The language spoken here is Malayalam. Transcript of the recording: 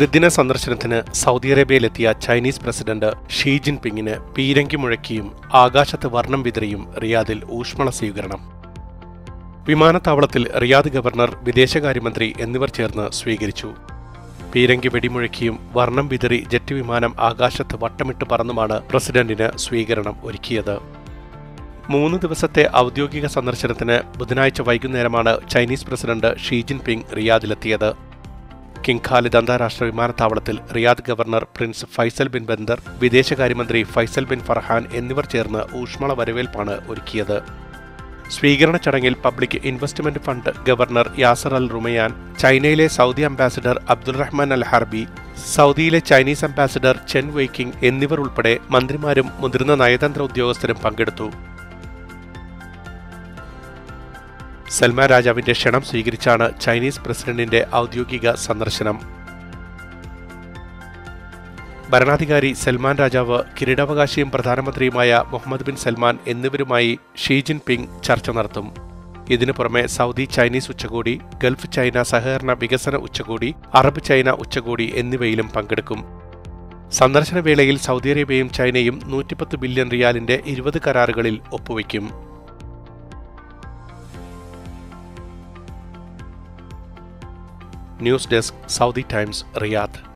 ത്രിദിന സന്ദർശനത്തിന് സൗദി അറേബ്യയിലെത്തിയ ചൈനീസ് പ്രസിഡന്റ് ഷീ ജിൻപിങ്ങിന് പീരങ്കി മുഴക്കിയും ആകാശത്ത് വർണ്ണം വിതറിയും റിയാദിൽ ഊഷ്മള സ്വീകരണം വിമാനത്താവളത്തിൽ റിയാദ് ഗവർണർ വിദേശകാര്യമന്ത്രി എന്നിവർ ചേർന്ന് സ്വീകരിച്ചു പീരങ്കി വെടിമുഴക്കിയും വർണ്ണം വിതറി ജെറ്റ് വിമാനം ആകാശത്ത് വട്ടമിട്ട് പറന്നുമാണ് പ്രസിഡന്റിന് സ്വീകരണം ഒരുക്കിയത് മൂന്ന് ദിവസത്തെ ഔദ്യോഗിക സന്ദർശനത്തിന് ബുധനാഴ്ച വൈകുന്നേരമാണ് ചൈനീസ് പ്രസിഡന്റ് ഷീ ജിൻപിങ് റിയാദിലെത്തിയത് കിങ് ഖാലിദ് അന്താരാഷ്ട്ര വിമാനത്താവളത്തിൽ Riyadh governor prince Faisal bin Bandar വിദേശകാര്യമന്ത്രി ഫൈസൽ ബിൻ ഫർഹാൻ എന്നിവർ ചേർന്ന് ഊഷ്മള വരവേൽപ്പാണ് ഒരുക്കിയത് സ്വീകരണ ചടങ്ങിൽ public investment fund governor Yasir al Rumayyan ചൈനയിലെ Saudi ambassador Abdul Rahman al Harbi സൗദിയിലെ ചൈനീസ് അംബാസിഡർ ചെൻ വെയ്ക്കിംഗ് എന്നിവർ ഉൾപ്പെടെ മന്ത്രിമാരും മുതിർന്ന നയതന്ത്ര ഉദ്യോഗസ്ഥരും പങ്കെടുത്തു സൽമാൻ രാജാവിന്റെ ക്ഷണം സ്വീകരിച്ചാണ് ചൈനീസ് പ്രസിഡന്റിന്റെ ഔദ്യോഗിക സന്ദർശനം ഭരണാധികാരി സൽമാൻ രാജാവ് കിരീടാവകാശിയും പ്രധാനമന്ത്രിയുമായ മുഹമ്മദ് ബിൻ സൽമാൻ എന്നിവരുമായി ഷീ ജിൻപിങ് ചർച്ച നടത്തും ഇതിനു പുറമെ സൗദി ചൈനീസ് ഉച്ചകോടി ഗൾഫ് ചൈന സഹകരണ വികസന ഉച്ചകോടി അറബ് ചൈന ഉച്ചകോടി എന്നിവയിലും പങ്കെടുക്കും സന്ദർശന വേളയിൽ സൗദി അറേബ്യയും ചൈനയും നൂറ്റിപ്പത്ത് ബില്യൺ റിയാലിന്റെ ഇരുപത് കരാറുകളിൽ ഒപ്പുവയ്ക്കും news desk Saudi Times Riyadh